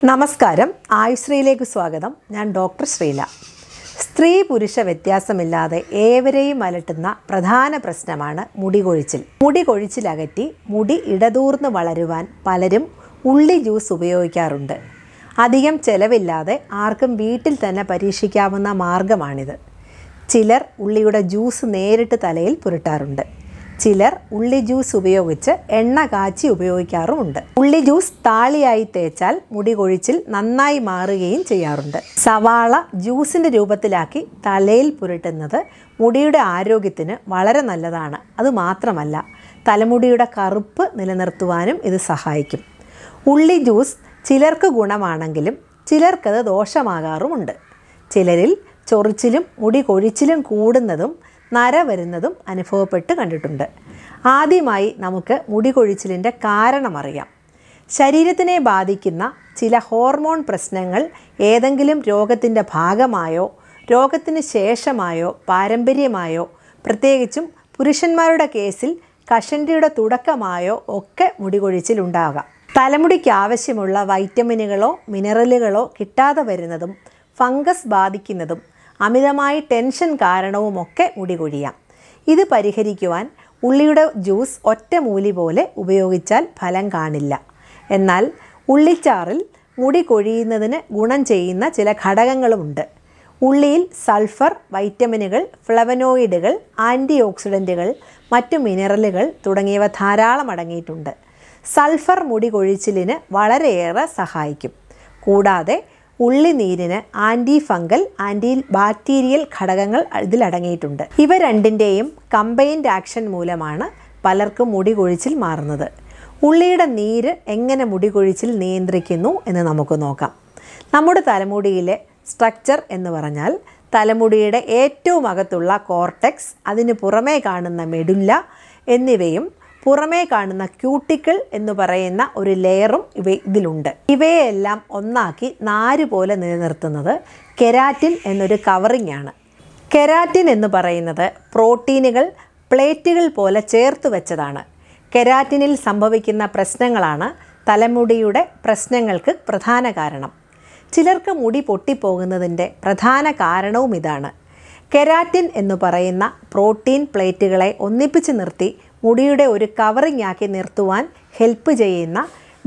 നമസ്കാരം ആയുശ്രീയിലേക്ക് സ്വാഗതം ഞാൻ ഡോക്ടർ ശ്രീല സ്ത്രീ പുരുഷ വ്യത്യാസമില്ലാതെ ഏവരെയും അലട്ടുന്ന പ്രധാന പ്രശ്നമാണ് മുടി കൊഴിച്ചിൽ മുടി കൊഴിച്ചിലകറ്റി മുടി ഇടതൂർന്ന് വളരുവാൻ പലരും ഉള്ളി ജ്യൂസ് ഉപയോഗിക്കാറുണ്ട് അധികം ചെലവില്ലാതെ ആർക്കും വീട്ടിൽ തന്നെ പരീക്ഷിക്കാവുന്ന മാർഗമാണിത് ചിലർ ഉള്ളിയുടെ ജ്യൂസ് നേരിട്ട് തലയിൽ പുരട്ടാറുണ്ട് ചിലർ ഉള്ളി ജ്യൂസ് ഉപയോഗിച്ച് എണ്ണ കാച്ചി ഉപയോഗിക്കാറുമുണ്ട് ഉള്ളി ജ്യൂസ് താളിയായി തേച്ചാൽ മുടി കൊഴിച്ചിൽ നന്നായി മാറുകയും ചെയ്യാറുണ്ട് സവാള ജ്യൂസിൻ്റെ രൂപത്തിലാക്കി തലയിൽ പുരട്ടുന്നത് മുടിയുടെ ആരോഗ്യത്തിന് വളരെ നല്ലതാണ് അതുമാത്രമല്ല തലമുടിയുടെ കറുപ്പ് നിലനിർത്തുവാനും ഇത് സഹായിക്കും ഉള്ളി ജ്യൂസ് ചിലർക്ക് ഗുണമാണെങ്കിലും ചിലർക്കത് ദോഷമാകാറുമുണ്ട് ചിലരിൽ ചൊറിച്ചിലും മുടി കൊഴിച്ചിലും കൂടുന്നതും നര വരുന്നതും അനുഭവപ്പെട്ട് കണ്ടിട്ടുണ്ട് ആദ്യമായി നമുക്ക് മുടി കൊഴിച്ചിലിൻ്റെ കാരണമറിയാം ശരീരത്തിനെ ബാധിക്കുന്ന ചില ഹോർമോൺ പ്രശ്നങ്ങൾ ഏതെങ്കിലും രോഗത്തിൻ്റെ ഭാഗമായോ രോഗത്തിന് ശേഷമായോ പാരമ്പര്യമായോ പ്രത്യേകിച്ചും പുരുഷന്മാരുടെ കേസിൽ കഷണ്ടിയുടെ തുടക്കമായോ ഒക്കെ മുടി കൊഴിച്ചിലുണ്ടാകാം തലമുടിക്ക് ആവശ്യമുള്ള വൈറ്റമിനുകളോ മിനറലുകളോ കിട്ടാതെ വരുന്നതും ഫംഗസ് ബാധിക്കുന്നതും അമിതമായി ടെൻഷൻ കാരണവുമൊക്കെ മുടി കൊഴിയാം ഇത് പരിഹരിക്കുവാൻ ഉള്ളിയുടെ ജ്യൂസ് ഒറ്റമൂലി പോലെ ഉപയോഗിച്ചാൽ ഫലം കാണില്ല എന്നാൽ ഉള്ളിച്ചാറിൽ മുടി കൊഴിയുന്നതിന് ഗുണം ചെയ്യുന്ന ചില ഘടകങ്ങളുമുണ്ട് ഉള്ളിയിൽ സൾഫർ വൈറ്റമിനുകൾ ഫ്ലവനോയിഡുകൾ ആൻറ്റി ഓക്സിഡൻറ്റുകൾ മറ്റു മിനറലുകൾ തുടങ്ങിയവ ധാരാളം അടങ്ങിയിട്ടുണ്ട് സൾഫർ മുടി കൊഴിച്ചിലിന് വളരെയേറെ സഹായിക്കും കൂടാതെ ഉള്ളിനീരിന് ആൻറ്റി ഫംഗൽ ആൻറ്റി ബാക്ടീരിയൽ ഘടകങ്ങൾ ഇതിലടങ്ങിയിട്ടുണ്ട് ഇവ രണ്ടിൻ്റെയും കമ്പൈൻഡ് ആക്ഷൻ മൂലമാണ് പലർക്കും മുടി കൊഴിച്ചിൽ മാറുന്നത് ഉള്ളിയുടെ നീര് എങ്ങനെ മുടി കൊഴിച്ചിൽ നിയന്ത്രിക്കുന്നു എന്ന് നമുക്ക് നോക്കാം നമ്മുടെ തലമുടിയിലെ സ്ട്രക്ചർ എന്ന് പറഞ്ഞാൽ തലമുടിയുടെ ഏറ്റവും അകത്തുള്ള കോർട്ടെക്സ് അതിന് പുറമേ കാണുന്ന മെഡുല്ല എന്നിവയും പുറമേ കാണുന്ന ക്യൂട്ടിക്കിൾ എന്ന് പറയുന്ന ഒരു ലെയറും ഇവ ഇതിലുണ്ട് ഇവയെല്ലാം ഒന്നാക്കി നാര് പോലെ നിലനിർത്തുന്നത് കെരാറ്റിൻ എന്നൊരു കവറിംഗ് ആണ് കെരാറ്റിൻ എന്ന് പറയുന്നത് പ്രോട്ടീനുകൾ പ്ലേറ്റുകൾ പോലെ ചേർത്ത് വെച്ചതാണ് കെരാറ്റിനിൽ സംഭവിക്കുന്ന പ്രശ്നങ്ങളാണ് തലമുടിയുടെ പ്രശ്നങ്ങൾക്ക് പ്രധാന കാരണം ചിലർക്ക് മുടി പൊട്ടിപ്പോകുന്നതിൻ്റെ പ്രധാന കാരണവും ഇതാണ് കെരാറ്റിൻ എന്ന് പറയുന്ന പ്രോട്ടീൻ പ്ലേറ്റുകളെ ഒന്നിപ്പിച്ച് നിർത്തി മുടിയുടെ ഒരു കവറിംഗ് ആക്കി നിർത്തുവാൻ ഹെൽപ്പ് ചെയ്യുന്ന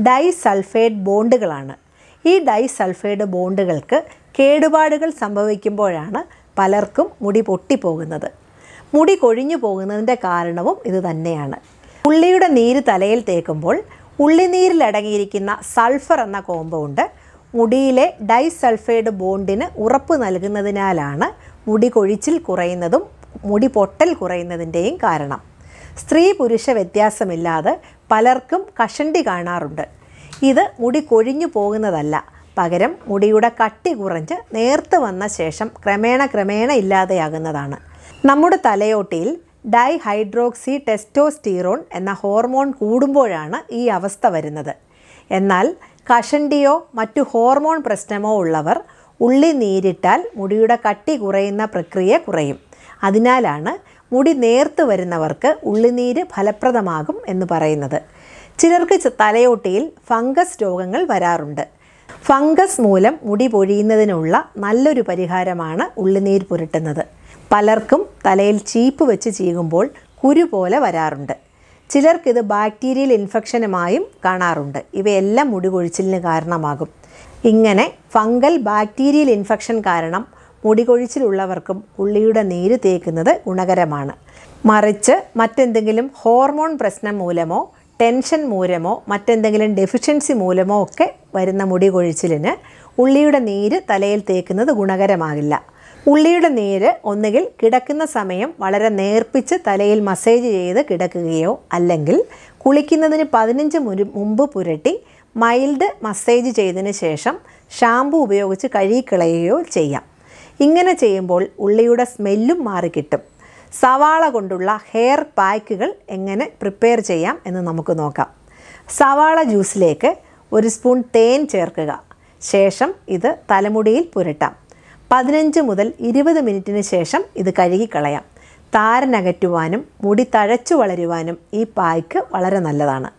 ഡൈസൾഫൈഡ് ബോണ്ടുകളാണ് ഈ ഡൈസൾഫൈഡ് ബോണ്ടുകൾക്ക് കേടുപാടുകൾ സംഭവിക്കുമ്പോഴാണ് പലർക്കും മുടി പൊട്ടിപ്പോകുന്നത് മുടി കൊഴിഞ്ഞു പോകുന്നതിൻ്റെ കാരണവും ഇത് തന്നെയാണ് ഉള്ളിയുടെ നീര് തലയിൽ തേക്കുമ്പോൾ ഉള്ളിനീരിൽ അടങ്ങിയിരിക്കുന്ന സൾഫർ എന്ന കോമ്പൗണ്ട് മുടിയിലെ ഡൈസൾഫൈഡ് ബോണ്ടിന് ഉറപ്പ് നൽകുന്നതിനാലാണ് മുടി കൊഴിച്ചിൽ കുറയുന്നതും മുടി പൊട്ടൽ കുറയുന്നതിൻ്റെയും കാരണം സ്ത്രീ പുരുഷ വ്യത്യാസമില്ലാതെ പലർക്കും കഷണ്ടി കാണാറുണ്ട് ഇത് മുടി കൊഴിഞ്ഞു പോകുന്നതല്ല പകരം മുടിയുടെ കട്ടി കുറഞ്ഞ് നേർത്ത് വന്ന ശേഷം ക്രമേണ ക്രമേണ ഇല്ലാതെയാകുന്നതാണ് നമ്മുടെ തലയോട്ടിയിൽ ഡൈഹൈഡ്രോക്സി ടെസ്റ്റോസ്റ്റീറോൺ എന്ന ഹോർമോൺ കൂടുമ്പോഴാണ് ഈ അവസ്ഥ വരുന്നത് എന്നാൽ കഷണ്ടിയോ മറ്റു ഹോർമോൺ പ്രശ്നമോ ഉള്ളവർ ഉള്ളി നീരിട്ടാൽ മുടിയുടെ കട്ടി കുറയുന്ന പ്രക്രിയ കുറയും അതിനാലാണ് മുടി നേർത്ത് വരുന്നവർക്ക് ഉള്ളിനീര് ഫലപ്രദമാകും എന്ന് പറയുന്നത് ചിലർക്ക് തലയോട്ടിയിൽ ഫംഗസ് രോഗങ്ങൾ വരാറുണ്ട് ഫംഗസ് മൂലം മുടി പൊഴിയുന്നതിനുള്ള നല്ലൊരു പരിഹാരമാണ് ഉള്ളിനീർ പുരട്ടുന്നത് പലർക്കും തലയിൽ ചീപ്പ് വെച്ച് ചീകുമ്പോൾ കുരു പോലെ വരാറുണ്ട് ചിലർക്കിത് ബാക്ടീരിയൽ ഇൻഫെക്ഷനുമായും കാണാറുണ്ട് ഇവയെല്ലാം മുടി കൊഴിച്ചിലിന് കാരണമാകും ഇങ്ങനെ ഫംഗൽ ബാക്ടീരിയൽ ഇൻഫെക്ഷൻ കാരണം മുടി കൊഴിച്ചിലുള്ളവർക്കും ഉള്ളിയുടെ നീര് തേക്കുന്നത് ഗുണകരമാണ് മറിച്ച് മറ്റെന്തെങ്കിലും ഹോർമോൺ പ്രശ്നം മൂലമോ ടെൻഷൻ മൂലമോ മറ്റെന്തെങ്കിലും ഡെഫിഷ്യൻസി മൂലമോ ഒക്കെ വരുന്ന മുടി കൊഴിച്ചിലിന് ഉള്ളിയുടെ നീര് തലയിൽ തേക്കുന്നത് ഗുണകരമാകില്ല ഉള്ളിയുടെ നീര് ഒന്നുകിൽ കിടക്കുന്ന സമയം വളരെ നേർപ്പിച്ച് തലയിൽ മസാജ് ചെയ്ത് കിടക്കുകയോ അല്ലെങ്കിൽ കുളിക്കുന്നതിന് പതിനഞ്ച് മുമ്പ് പുരട്ടി മൈൽഡ് മസാജ് ചെയ്തതിന് ശേഷം ഷാമ്പു ഉപയോഗിച്ച് കഴുകിക്കളയുകയോ ചെയ്യാം ഇങ്ങനെ ചെയ്യുമ്പോൾ ഉള്ളിയുടെ സ്മെല്ലും മാറിക്കിട്ടും സവാള കൊണ്ടുള്ള ഹെയർ പാക്കുകൾ എങ്ങനെ പ്രിപ്പയർ ചെയ്യാം എന്ന് നമുക്ക് നോക്കാം സവാള ജ്യൂസിലേക്ക് ഒരു സ്പൂൺ തേൻ ചേർക്കുക ശേഷം ഇത് തലമുടിയിൽ പുരട്ടാം പതിനഞ്ച് മുതൽ ഇരുപത് മിനിറ്റിന് ശേഷം ഇത് കഴുകിക്കളയാം താരനകറ്റുവാനും മുടി തഴച്ചു വളരുവാനും ഈ പായ്ക്ക് വളരെ നല്ലതാണ്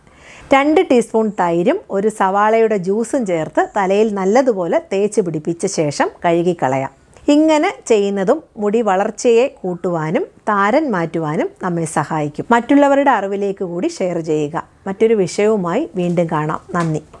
രണ്ട് ടീസ്പൂൺ തൈരും ഒരു സവാളയുടെ ജ്യൂസും ചേർത്ത് തലയിൽ നല്ലതുപോലെ തേച്ച് പിടിപ്പിച്ച ശേഷം കഴുകിക്കളയാം ഇങ്ങനെ ചെയ്യുന്നതും മുടി വളർച്ചയെ കൂട്ടുവാനും താരൻ മാറ്റുവാനും നമ്മെ സഹായിക്കും മറ്റുള്ളവരുടെ അറിവിലേക്ക് കൂടി ഷെയർ ചെയ്യുക മറ്റൊരു വിഷയവുമായി വീണ്ടും കാണാം നന്ദി